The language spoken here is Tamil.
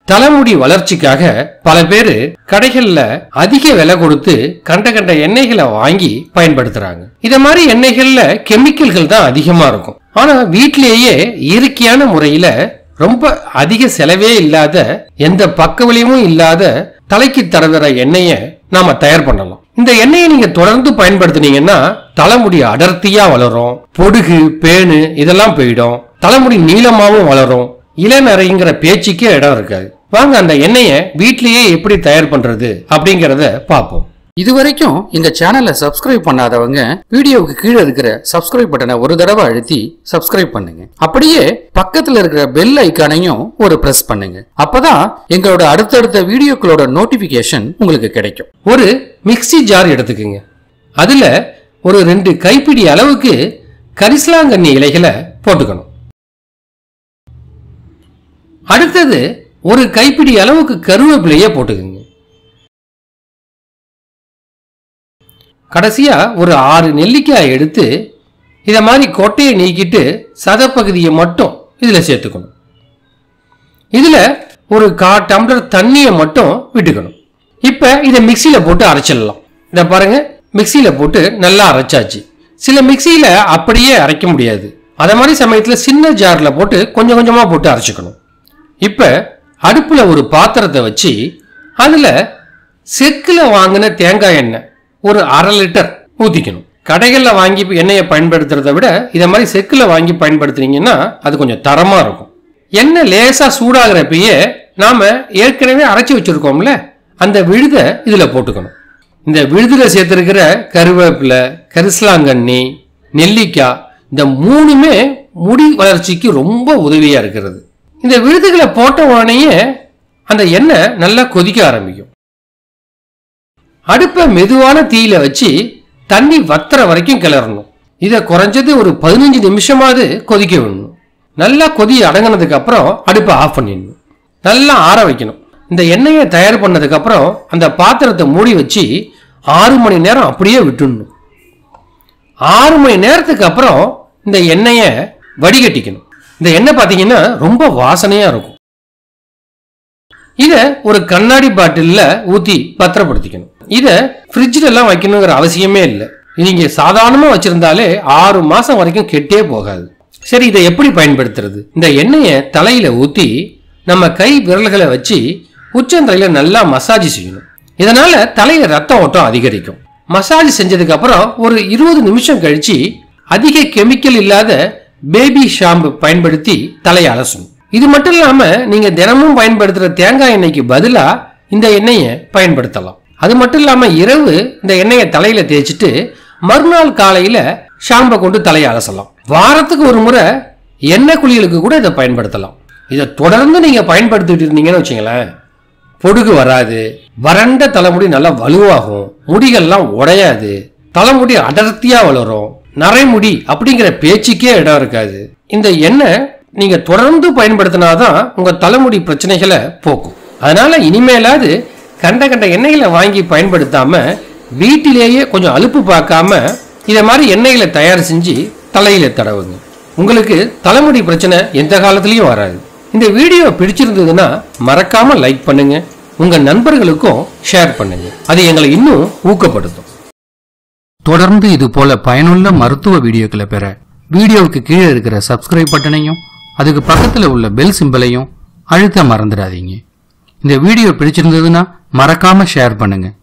தலைமுடி வளர்ச்சிக்காக பல பேரு கடைகள்ல அதிக விலை கொடுத்து கண்ட கண்ட எண்ணெய்களை வாங்கி பயன்படுத்துறாங்க இத மாதிரி எண்ணெய்கள்ல கெமிக்கல்கள் தான் அதிகமா இருக்கும் ஆனா வீட்டிலேயே இயற்கையான முறையில ரொம்ப அதிக செலவே இல்லாத எந்த பக்க விளைவும் இல்லாத தலைக்கு தடவுற எண்ணெயை நாம தயார் பண்ணலாம் இந்த எண்ணெயை நீங்க தொடர்ந்து பயன்படுத்துனீங்கன்னா தலைமுடி அடர்த்தியா வளரும் பொடுகு பேனு இதெல்லாம் போயிடும் தலைமுடி நீளமாவும் வளரும் இளநரைங்கிற பேச்சுக்கே இடம் இருக்காது வாங்க அந்த எண்ணெயை வீட்லயே எப்படி தயார் பண்றது அப்படிங்கறத பார்ப்போம் இதுவரைக்கும் எங்க சேனலை சப்ஸ்கிரைப் பண்ணாதவங்க வீடியோவுக்கு கீழே இருக்கிற சப்ஸ்கிரைப் பட்டனை ஒரு தடவை அழுத்தி சப்ஸ்கிரைப் பண்ணுங்க அப்படியே பக்கத்துல இருக்கிற பெல் ஐக்கானையும் ஒரு பிரஸ் பண்ணுங்க அப்பதான் எங்களோட அடுத்தடுத்த வீடியோக்களோட நோட்டிபிகேஷன் உங்களுக்கு கிடைக்கும் ஒரு மிக்ஸி ஜார் எடுத்துக்கோங்க அதுல ஒரு ரெண்டு கைப்பிடி அளவுக்கு கரிசலாங்கண்ணி இலைகளை போட்டுக்கணும் அடுத்தது ஒரு கைப்பிடி அளவுக்கு கருவேப்பிலைய போட்டுக்கோங்க கடைசியா ஒரு ஆறு நெல்லிக்காய் எடுத்து இத மாதிரி கொட்டையை நீக்கிட்டு சதப்பகுதியை மட்டும் இதுல சேர்த்துக்கணும் இதுல ஒரு கா டம்ளர் தண்ணியை மட்டும் விட்டுக்கணும் இப்ப இதை மிக்சியில போட்டு அரைச்சிடலாம் இத பாருங்க மிக்சியில போட்டு நல்லா அரைச்சாச்சு சில மிக்சியில அப்படியே அரைக்க முடியாது அத மாதிரி சமயத்துல சின்ன ஜார்ல போட்டு கொஞ்சம் கொஞ்சமா போட்டு அரைச்சுக்கணும் இப்ப அடுப்புல ஒரு பாத்திரத்தை வச்சு அதுல செக்குல வாங்கின தேங்காய் எண்ணெய் ஒரு அரை லிட்டர் ஊத்திக்கணும் கடைகளில் வாங்கி எண்ணெயை பயன்படுத்துறதை விட இதை மாதிரி செக்கில் வாங்கி பயன்படுத்துனீங்கன்னா அது கொஞ்சம் தரமா இருக்கும் எண்ணெய் லேசா சூடாகிறப்பயே நாம ஏற்கனவே அரைச்சி வச்சிருக்கோம்ல அந்த விழுதை இதுல போட்டுக்கணும் இந்த விழுதுல சேர்த்திருக்கிற கருவேப்பிலை கரிசலாங்கண்ணி நெல்லிக்காய் இந்த மூணுமே முடி வளர்ச்சிக்கு ரொம்ப உதவியா இருக்கிறது இந்த விழுதுகளை போட்ட உடனேயே அந்த எண்ணெய் நல்லா கொதிக்க ஆரம்பிக்கும் அடுப்பை மெதுவான தீயில வச்சு தண்ணி வத்துற வரைக்கும் கிளறணும் இதை குறைஞ்சது ஒரு பதினஞ்சு நிமிஷமாவது கொதிக்க விடணும் நல்லா கொதி அடங்கினதுக்கு அப்புறம் அடுப்பை ஆஃப் பண்ணிடணும் நல்லா ஆற வைக்கணும் இந்த எண்ணெயை தயார் பண்ணதுக்கு அப்புறம் அந்த பாத்திரத்தை மூடி வச்சு ஆறு மணி நேரம் அப்படியே விட்டுடணும் ஆறு மணி நேரத்துக்கு அப்புறம் இந்த எண்ணெயை வடிகட்டிக்கணும் இந்த எண்ணெய் பார்த்தீங்கன்னா ரொம்ப வாசனையா இருக்கும் இதை ஒரு கண்ணாடி பாட்டில்ல ஊத்தி பத்திரப்படுத்திக்கணும் இதை ஃப்ரிட்ஜில் எல்லாம் வைக்கணுங்கிற அவசியமே இல்லை நீங்க சாதாரணமா வச்சிருந்தாலே ஆறு மாசம் வரைக்கும் கெட்டே போகாது சரி இதை எப்படி பயன்படுத்துறது இந்த எண்ணெயை தலையில ஊத்தி நம்ம கை விரல்களை வச்சு உச்சந்தலையில நல்லா மசாஜ் செய்யணும் இதனால தலையில ரத்த ஓட்டம் அதிகரிக்கும் மசாஜ் செஞ்சதுக்கு அப்புறம் ஒரு இருபது நிமிஷம் கழிச்சு அதிக கெமிக்கல் இல்லாத பேபி ஷாம்பு பயன்படுத்தி தலையை அலசணும் இது மட்டும் இல்லாம நீங்க தினமும் பயன்படுத்துற தேங்காய் எண்ணெய்க்கு பதிலா இந்த எண்ணெயை பயன்படுத்தலாம் அது மட்டும் இல்லாம இரவு இந்த எண்ணெயை தலையில தேய்ச்சிட்டு மறுநாள் காலையில ஷாம்பை கொண்டு தலையை அலசலாம் வாரத்துக்கு ஒரு முறை எண்ணெய் குளியலுக்கு கூட இதை பயன்படுத்தலாம் இதை தொடர்ந்து நீங்க பயன்படுத்திட்டு இருந்தீங்கன்னு வச்சுங்களேன் பொடுகு வராது வறண்ட தலைமுடி நல்லா வலுவாகும் முடிகள்லாம் உடையாது தலைமுடி அடர்த்தியா வளரும் நரைமுடி அப்படிங்கிற பேச்சுக்கே இடம் இருக்காது இந்த எண்ணெய் நீங்க தொடர்ந்து பயன்படுத்தினாதான் உங்க தலைமுடி பிரச்சனைகளை போக்கும் அதனால இனிமேலாவது கண்ட கண்ட எண்ணெய்களை வாங்கி பயன்படுத்தாம வீட்டிலேயே கொஞ்சம் அலுப்பு பார்க்காம இதை மாதிரி எண்ணெய்களை தயார் செஞ்சு தலையில தடவுங்க உங்களுக்கு தலைமுடி பிரச்சனை எந்த காலத்துலயும் வராது இந்த வீடியோ பிடிச்சிருந்ததுன்னா மறக்காம லைக் பண்ணுங்க உங்க நண்பர்களுக்கும் ஷேர் பண்ணுங்க அது எங்களை இன்னும் ஊக்கப்படுத்தும் தொடர்ந்து இது போல பயனுள்ள மருத்துவ வீடியோக்களை பெற வீடியோவுக்கு கீழே இருக்கிற சப்ஸ்கிரைப் பட்டனையும் அதுக்கு பக்கத்துல உள்ள பெல் சிம்பலையும் அழுத்த மறந்துடாதீங்க இந்த வீடியோ பிடிச்சிருந்ததுன்னா மறக்காம ஷேர் பண்ணுங்க